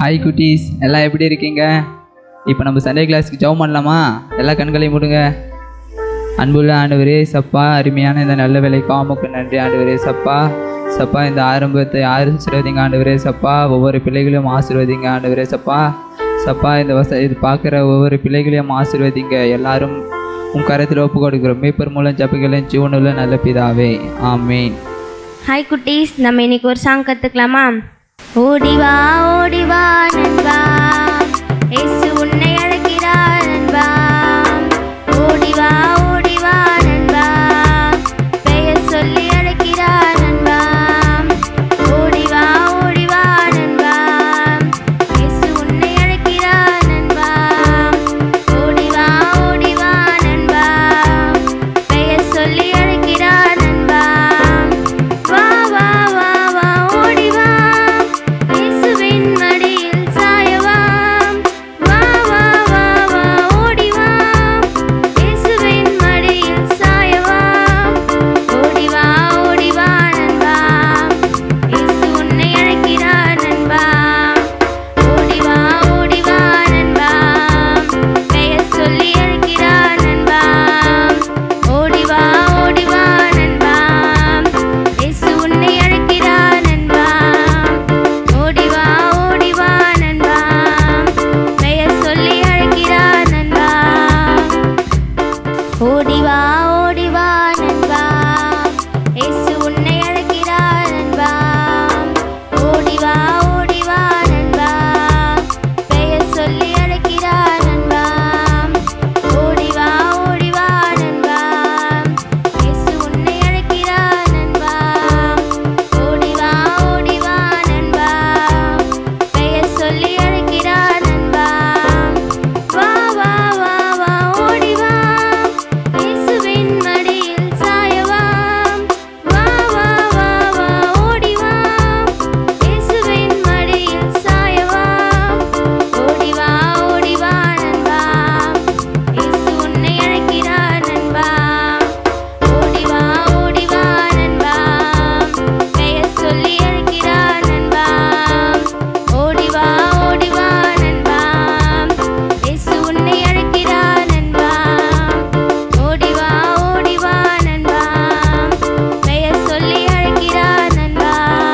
hi குட்டீஸ் எல்லாம் எப்படி இருக்கீங்க இப்போ நம்ம சண்டே கிளாஸ்க்கு ஜெபம் பண்ணலாமா எல்லா கண்களையும் மூடுங்க அன்புள்ள ஆண்டவரே சப்பா அருமையான இந்த நல்ல வேலைக்கு உமக்கு நன்றி ஆண்டவரே சப்பா சப்பா இந்த ஆரம்பத்தை ஆசீர்வதிங்க ஆண்டவரே சப்பா ஒவ்வொரு பிள்ளைகளையும் ஆசீர்வதிங்க ஆண்டவரே சப்பா சப்பா இந்த வச இது பார்க்குற ஒவ்வொரு பிள்ளைகளையும் ஆசீர்வதிங்க எல்லாரும் உன் கரத்தில் ஒப்பு கொடுக்குறோம் மீப்பர் மூலம் ஜபிகளையும் ஜீவனுள்ள நல்ல பிதாவே ஆமீன் ஹாய் குட்டீஸ் நம்ம இன்னைக்கு ஒரு சாங் கற்றுக்கலாமா ஓடிவா ஓடிவா நண்பா இயேசு உன்னை அழைக்கிறார் நண்பா ஓடிவா ஓடிவா நண்பா பெயர் சொல்லி அழைக்கிறார் நண்பா ஓடிவா ஓடிவா நண்பா இயேசு உன்னை அழைக்கிறார் நண்பா ஓடிவா ஓடிவா நண்பா பெயர் சொல்லி அழைக்கிறார் நண்பா வா வா வா வா ஓடி வா இயேசுவின் மடியில் சாயவா வா வா வா வா ஓடி வா இயேசுவின் மடியில் சாயவா ஓடி வா ஓடி வா நண்பா இயேசு உன்னை அழைக்கிறார் நண்பா ஓடி வா ஓடி வா நண்பா பெயர் சொல்லி அழைக்கிறார் நண்பா ஓடி வா ஓடி வா நண்பா இயேசு உன்னை அழைக்கிறார் நண்பா ஓடி வா ஓடி வா நண்பா பெயர் சொல்லி அழைக்கிறார் நண்பா ஓடி வா ஓடி வா நண்பா இயேசு உன்னை அழைக்கிறார் நண்பா ஓடி வா ஓடி வா நண்பா பெயர் சொல்லி அழைக்கிறார் நண்பா ஓடி வா ஓடி வா நண்பா இயேசு உன்னை அழைக்கிறார் நண்பா ஓடி வா ஓடி வா நண்பா பெயர் சொல்லி அழைக்கிறார் நண்பா வா வா வா வா ஓடி வா இயேசுவின் மடியில் சாயவா வா வா வா வா ஓடி வா இயேசுவின் மடியில் சாயவா ஓடி வா ஓடி வா நண்பா இயேசு உன்னை அழைக்கிறார் நண்பா ஓடி வா ஓடி வா நண்பா பெயர் சொல்லி அழைக்கிறார் நண்பா ஓடி வா ஓடி வா நண்பா இயேசு உன்னை அழைக்கிறார் நண்பா ஓடி வா ஓடி வா நண்பா பெயர் சொல்லி அழைக்கிறார் நண்பா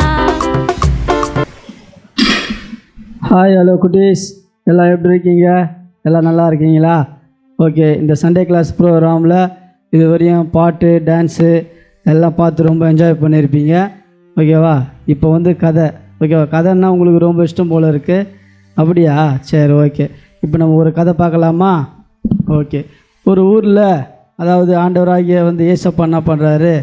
ஹாய் ஹலோ குட்டீஸ் எல்லாம் எப்படி இருக்கீங்க எல்லாம் நல்லா இருக்கீங்களா ஓகே இந்த சண்டே கிளாஸ் ப்ரோக்ராமில் இது வரையும் பாட்டு டான்ஸு எல்லாம் பார்த்து ரொம்ப என்ஜாய் பண்ணியிருப்பீங்க ஓகேவா இப்போ வந்து கதை ஓகேவா கதைன்னா உங்களுக்கு ரொம்ப இஷ்டம் போல் இருக்குது அப்படியா சரி ஓகே இப்போ நம்ம ஒரு கதை பார்க்கலாமா ஓகே ஒரு ஊரில் அதாவது ஆண்டவராகிய வந்து ஏசப்பா என்ன பண்ணுறாரு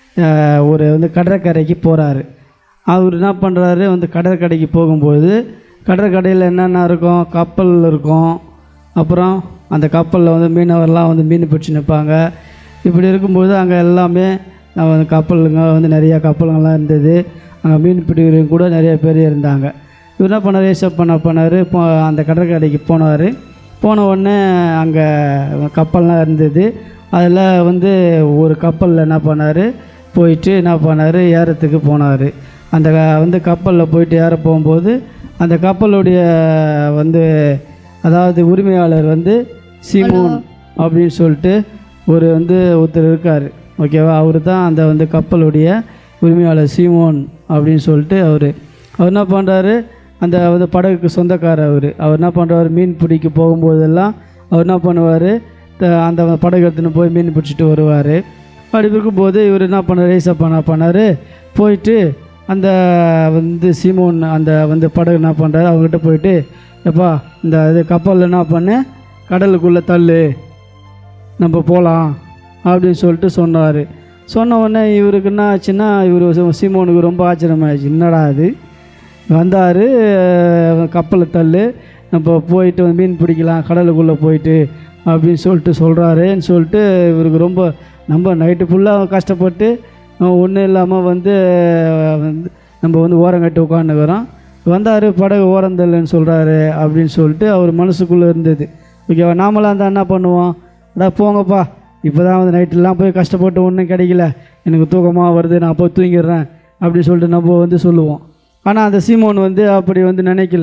ஒரு வந்து கடற்கரைக்கு போகிறாரு அவர் என்ன பண்ணுறாரு வந்து கடற்கரைக்கு போகும்போது கடற்கரையில் என்னென்ன இருக்கும் கப்பல் இருக்கும் அப்புறம் அந்த கப்பலில் வந்து மீனவர்லாம் வந்து மீன் பிடிச்சி நிற்பாங்க இப்படி இருக்கும்போது அங்கே எல்லாமே நம்ம வந்து கப்பலுங்க வந்து நிறையா கப்பலுங்கள்லாம் இருந்தது அங்கே மீன் பிடிக்கிறவங்க கூட நிறைய பேர் இருந்தாங்க இவர் என்ன பண்ணார் ஏசப் பண்ண பண்ணார் இப்போ அந்த கடற்கரைக்கு போனார் போன உடனே அங்கே கப்பல்லாம் இருந்தது அதில் வந்து ஒரு கப்பலில் என்ன பண்ணார் போயிட்டு என்ன பண்ணார் ஏறத்துக்கு போனார் அந்த க- வந்து கப்பலில் போயிட்டு ஏற போகும்போது அந்த கப்பலுடைய வந்து அதாவது உரிமையாளர் வந்து சீமோன் அப்படின்னு சொல்லிட்டு ஒரு வந்து ஒருத்தர் இருக்கார் ஓகேவா அவர் தான் அந்த வந்து கப்பலுடைய உரிமையாளர் சீமோன் அப்படின்னு சொல்லிட்டு அவர் அவர் என்ன பண்ணுறாரு அந்த வந்து படகுக்கு சொந்தக்காரர் அவர் அவர் என்ன பண்ணுறாரு மீன் பிடிக்க போகும்போதெல்லாம் அவர் என்ன பண்ணுவார் அந்த படகு எடுத்துன்னு போய் மீன் பிடிச்சிட்டு வருவார் அப்படி இருக்கும்போது இவர் என்ன பண்ணார் ஏசப்பா என்ன பண்ணார் போயிட்டு அந்த வந்து சீமோன் அந்த வந்து படகு என்ன பண்ணுறாரு அவங்ககிட்ட போயிட்டு எப்பா இந்த இது கப்பலில் என்ன பண்ணு கடலுக்குள்ளே தள்ளு நம்ம போகலாம் அப்படின்னு சொல்லிட்டு சொன்னார் சொன்ன உடனே இவருக்கு என்ன ஆச்சுன்னா இவர் சீமோனுக்கு ரொம்ப ஆச்சரியமாயிடுச்சு என்னடா இது வந்தார் கப்பலை தள்ளு நம்ம போயிட்டு வந்து மீன் பிடிக்கலாம் கடலுக்குள்ளே போயிட்டு அப்படின்னு சொல்லிட்டு சொல்கிறாருன்னு சொல்லிட்டு இவருக்கு ரொம்ப நம்ம நைட்டு ஃபுல்லாக கஷ்டப்பட்டு ஒன்றும் இல்லாமல் வந்து வந்து நம்ம வந்து ஓரங்கட்டி உட்காந்துக்கிறோம் வந்தார் படகு ஓரந்தல்லுன்னு சொல்கிறாரு அப்படின்னு சொல்லிட்டு அவர் மனசுக்குள்ளே இருந்தது ஓகேவா நாமளாக இருந்தால் என்ன பண்ணுவோம் அடா போங்கப்பா இப்போ தான் வந்து நைட்டெல்லாம் போய் கஷ்டப்பட்டு ஒன்றும் கிடைக்கல எனக்கு தூக்கமாக வருது நான் போய் தூங்கிடுறேன் அப்படின்னு சொல்லிட்டு நம்ம வந்து சொல்லுவோம் ஆனால் அந்த சீமோன் வந்து அப்படி வந்து நினைக்கல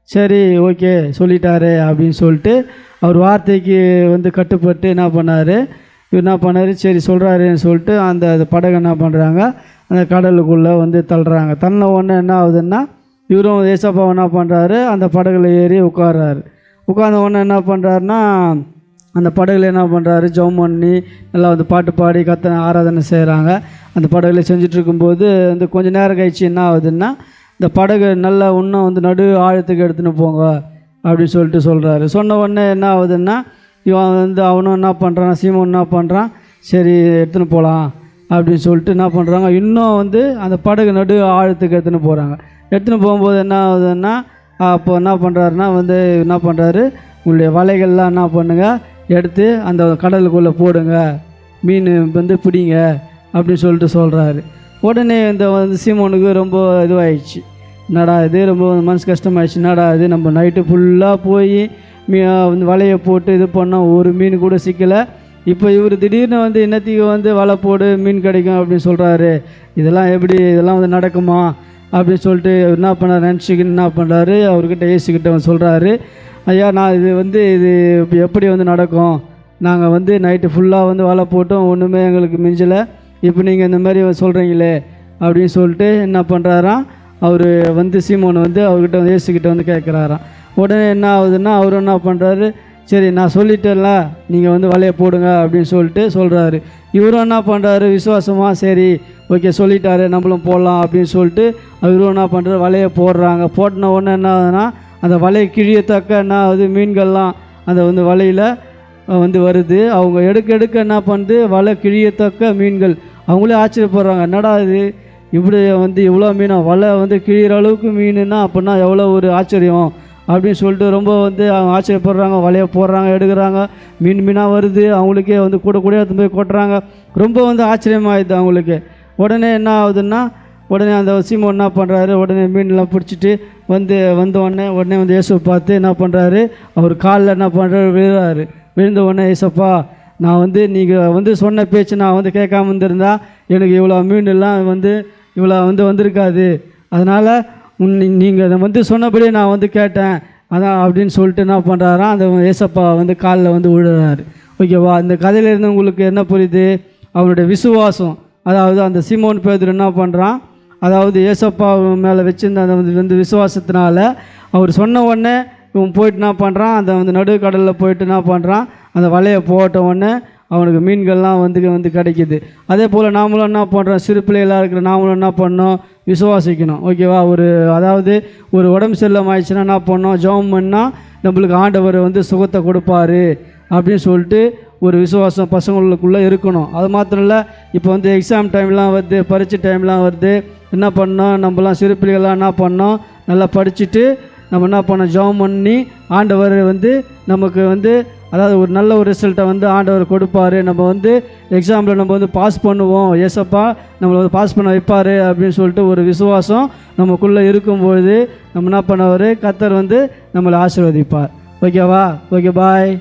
சரி ஓகே சொல்லிட்டாரு அப்படின்னு சொல்லிட்டு அவர் வார்த்தைக்கு வந்து கட்டுப்பட்டு என்ன பண்ணார் இவர் என்ன பண்ணார் சரி சொல்கிறாருன்னு சொல்லிட்டு அந்த அந்த படகை என்ன பண்ணுறாங்க அந்த கடலுக்குள்ளே வந்து தள்ளுறாங்க தள்ளின உடனே என்ன ஆகுதுன்னா இவரும் ஏசப்பா என்ன பண்ணுறாரு அந்த படகுல ஏறி உட்கார்றாரு உட்கார்ந்த உடனே என்ன பண்ணுறாருன்னா அந்த படகுல என்ன பண்ணுறாரு ஜெபம் பண்ணி நல்லா வந்து பாட்டு பாடி கத்த ஆராதனை செய்கிறாங்க அந்த படகுல செஞ்சுட்டு இருக்கும்போது வந்து கொஞ்ச நேரம் கழிச்சு என்ன ஆகுதுன்னா இந்த படகு நல்லா இன்னும் வந்து நடு ஆழத்துக்கு எடுத்துன்னு போங்க அப்படின்னு சொல்லிட்டு சொல்கிறாரு சொன்ன உடனே என்ன ஆகுதுன்னா இவன் வந்து அவனும் என்ன பண்ணுறான் சீமன் என்ன பண்ணுறான் சரி எடுத்துன்னு போகலாம் அப்படின்னு சொல்லிட்டு என்ன பண்ணுறாங்க இன்னும் வந்து அந்த படகு நடு ஆழத்துக்கு எடுத்துன்னு போகிறாங்க எடுத்துன்னு போகும்போது என்ன ஆகுதுன்னா அப்போ என்ன பண்ணுறாருன்னா வந்து என்ன பண்ணுறாரு உங்களுடைய வலைகள்லாம் என்ன பண்ணுங்க எடுத்து அந்த கடலுக்குள்ளே போடுங்க மீன் வந்து பிடிங்க அப்படின்னு சொல்லிட்டு சொல்கிறாரு உடனே இந்த வந்து சீமோனுக்கு ரொம்ப இதுவாகிடுச்சு என்னடா இது ரொம்ப மனசு கஷ்டமாயிடுச்சு என்னடா இது நம்ம நைட்டு ஃபுல்லாக போய் மீ வந்து வலையை போட்டு இது பண்ணோம் ஒரு மீன் கூட சிக்கலை இப்போ இவர் திடீர்னு வந்து என்னத்துக்கு வந்து வலை போடு மீன் கிடைக்கும் அப்படின்னு சொல்கிறாரு இதெல்லாம் எப்படி இதெல்லாம் வந்து நடக்குமா அப்படின்னு சொல்லிட்டு என்ன பண்ணார் நினச்சிக்கின்னு என்ன பண்ணுறாரு அவர்கிட்ட ஏசிக்கிட்ட வந்து சொல்கிறாரு ஐயா நான் இது வந்து இது இப்ப எப்படி வந்து நடக்கும் நாங்கள் வந்து நைட்டு ஃபுல்லாக வந்து வலை போட்டோம் ஒன்றுமே எங்களுக்கு மிஞ்சலை இப்போ நீங்கள் இந்த மாதிரி சொல்கிறீங்களே அப்படின்னு சொல்லிட்டு என்ன பண்ணுறாராம் அவர் வந்து சீமோன் வந்து அவர்கிட்ட வந்து ஏசுக்கிட்ட வந்து கேட்குறாராம் உடனே என்ன ஆகுதுன்னா அவர் என்ன பண்ணுறாரு சரி நான் சொல்லிட்டேன்ல நீங்கள் வந்து வலையை போடுங்க அப்படின்னு சொல்லிட்டு சொல்கிறாரு இவரும் என்ன பண்ணுறாரு விசுவாசமாக சரி ஓகே சொல்லிட்டாரு நம்மளும் போடலாம் அப்படின்னு சொல்லிட்டு அவரும் என்ன பண்ணுறாரு வலையை போடுறாங்க போட்டின உடனே என்ன ஆகுதுன்னா அந்த வலையை கிழியத்தக்க என்ன ஆகுது மீன்கள்லாம் அந்த வந்து வலையில் வந்து வருது அவங்க எடுக்க எடுக்க என்ன பண்ணுது வலை கிழியத்தக்க மீன்கள் அவங்களே ஆச்சரியப்படுறாங்க என்னடா இது இப்படி வந்து இவ்வளோ மீனா வலை வந்து கிழியிற அளவுக்கு மீனுன்னா அப்படின்னா எவ்வளோ ஒரு ஆச்சரியம் அப்படின்னு சொல்லிட்டு ரொம்ப வந்து அவங்க ஆச்சரியப்படுறாங்க வலையை போடுறாங்க எடுக்கிறாங்க மீன் மீனாக வருது அவங்களுக்கே வந்து கூட கூட எடுத்து போய் கொட்டுறாங்க ரொம்ப வந்து ஆச்சரியமாயிடுது அவங்களுக்கு உடனே என்ன ஆகுதுன்னா உடனே அந்த சீமோன் என்ன பண்ணுறாரு உடனே மீன்லாம் பிடிச்சிட்டு வந்து வந்த உடனே உடனே வந்து இயேசுவை பார்த்து என்ன பண்ணுறாரு அவர் காலில் என்ன பண்ணுறாரு விழுறாரு விழுந்த உடனே ஏசப்பா நான் வந்து நீங்கள் வந்து சொன்ன பேச்சு நான் வந்து கேட்காம இருந்திருந்தா எனக்கு இவ்வளோ மீன் எல்லாம் வந்து இவ்வளோ வந்து வந்திருக்காது அதனால் நீங்கள் வந்து சொன்னபடியே நான் வந்து கேட்டேன் அதான் அப்படின்னு சொல்லிட்டு என்ன பண்ணுறாராம் அந்த ஏசப்பா வந்து காலில் வந்து விழுறாரு ஓகேவா இந்த கதையிலேருந்து உங்களுக்கு என்ன புரியுது அவனுடைய விசுவாசம் அதாவது அந்த சீமோன் பேதர் என்ன பண்ணுறான் அதாவது ஏசப்பா மேலே வச்சிருந்த அந்த வந்து வந்து விசுவாசத்தினால அவர் சொன்ன உடனே இவன் போயிட்டு என்ன பண்ணுறான் அந்த வந்து நடுக்கடலில் போயிட்டு என்ன பண்ணுறான் அந்த வலையை போட்ட உடனே அவனுக்கு மீன்கள்லாம் வந்து வந்து கிடைக்கிது அதே போல் நாமளும் என்ன பண்ணுறோம் சிறு பிள்ளைகளாக இருக்கிற நாமளும் என்ன பண்ணோம் விசுவாசிக்கணும் ஓகேவா ஒரு அதாவது ஒரு உடம்பு சரியில்லாம ஆயிடுச்சுன்னா என்ன பண்ணோம் ஜெபம் பண்ணால் நம்மளுக்கு ஆண்டவர் வந்து சுகத்தை கொடுப்பாரு அப்படின்னு சொல்லிட்டு ஒரு விசுவாசம் பசங்களுக்குள்ளே இருக்கணும் அது மாத்திரம் இல்லை இப்போ வந்து எக்ஸாம் டைம்லாம் வருது பரீட்சை டைம்லாம் வருது என்ன பண்ணோம் நம்மலாம் சிறு பிள்ளைகள்லாம் என்ன பண்ணோம் நல்லா படிச்சுட்டு நம்ம என்ன பண்ணோம் ஜெபம் பண்ணி ஆண்டவர் வந்து நமக்கு வந்து அதாவது ஒரு நல்ல ஒரு ரிசல்ட்டை வந்து ஆண்டவர் கொடுப்பாரு நம்ம வந்து எக்ஸாமில் நம்ம வந்து பாஸ் பண்ணுவோம் ஏசப்பா நம்மளை வந்து பாஸ் பண்ண வைப்பார் அப்படின்னு சொல்லிட்டு ஒரு விசுவாசம் நமக்குள்ளே இருக்கும்பொழுது நம்ம என்ன பண்ணவர் கத்தர் வந்து நம்மளை ஆசீர்வதிப்பார் ஓகேவா ஓகே பாய்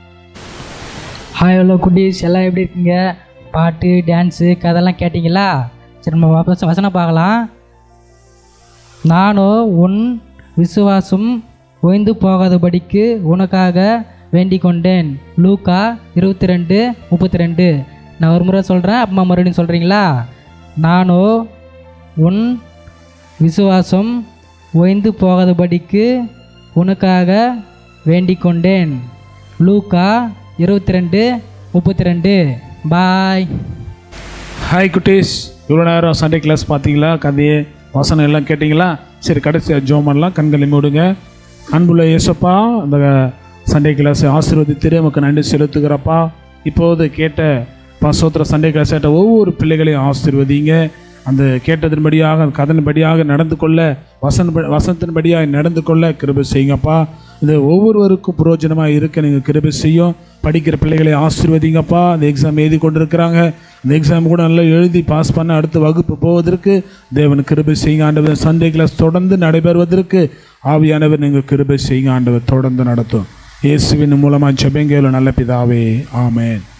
ஹாய் ஹலோ குட்டீஸ் எல்லாம் எப்படி இருக்கீங்க பாட்டு டான்ஸு கதெல்லாம் கேட்டிங்களா சரி நம்ம வச- வசனம் பார்க்கலாம் நானோ உன் விசுவாசம் ஓய்ந்து போகாதபடிக்கு உனக்காக வேண்டிக் கொண்டேன் லூக்கா இருபத்தி ரெண்டு முப்பத்தி ரெண்டு நான் ஒரு முறை சொல்கிறேன் அம்மா மறுபடியும் சொல்கிறீங்களா நானோ உன் விசுவாசம் ஓய்ந்து போகாதபடிக்கு உனக்காக வேண்டிக் கொண்டேன் லூக்கா இருபத்தி ரெண்டு முப்பத்தி ரெண்டு பாய் ஹாய் குட்டீஸ் இவ்வளோ நேரம் சண்டே கிளாஸ் பார்த்தீங்களா கதையே வசனம் எல்லாம் கேட்டிங்களா சரி கடைசியாக ஜோம் பண்ணலாம் கண்களை மூடுங்க அன்புள்ள இயேசப்பா அந்த சண்டே கிளாஸை ஆசீர்வதித்து நமக்கு நன்றி செலுத்துகிறப்பா இப்போது கேட்ட பசோத்திர சண்டே கிளாஸ் கேட்ட ஒவ்வொரு பிள்ளைகளையும் ஆசீர்வதிங்க அந்த கேட்டதன்படியாக அந்த கதன்படியாக நடந்து கொள்ள வசன வசனத்தின்படியாக நடந்து கொள்ள கிருபை செய்யுங்கப்பா இது ஒவ்வொருவருக்கும் பிரயோஜனமாக இருக்க நீங்கள் கிருபை செய்யும் படிக்கிற பிள்ளைகளை ஆசீர்வதிங்கப்பா அந்த எக்ஸாம் எழுதி கொண்டிருக்கிறாங்க அந்த எக்ஸாம் கூட நல்லா எழுதி பாஸ் பண்ண அடுத்த வகுப்பு போவதற்கு தேவன் கிருபை செய்யுங்க ஆண்டவர் சண்டே கிளாஸ் தொடர்ந்து நடைபெறுவதற்கு ஆவியானவர் நீங்கள் கிருபை செய்யுங்க ஆண்டவர் தொடர்ந்து நடத்தும் இயேசுவின் மூலமாக ஜெபங்கேல நல்ல பிதாவே ஆமென்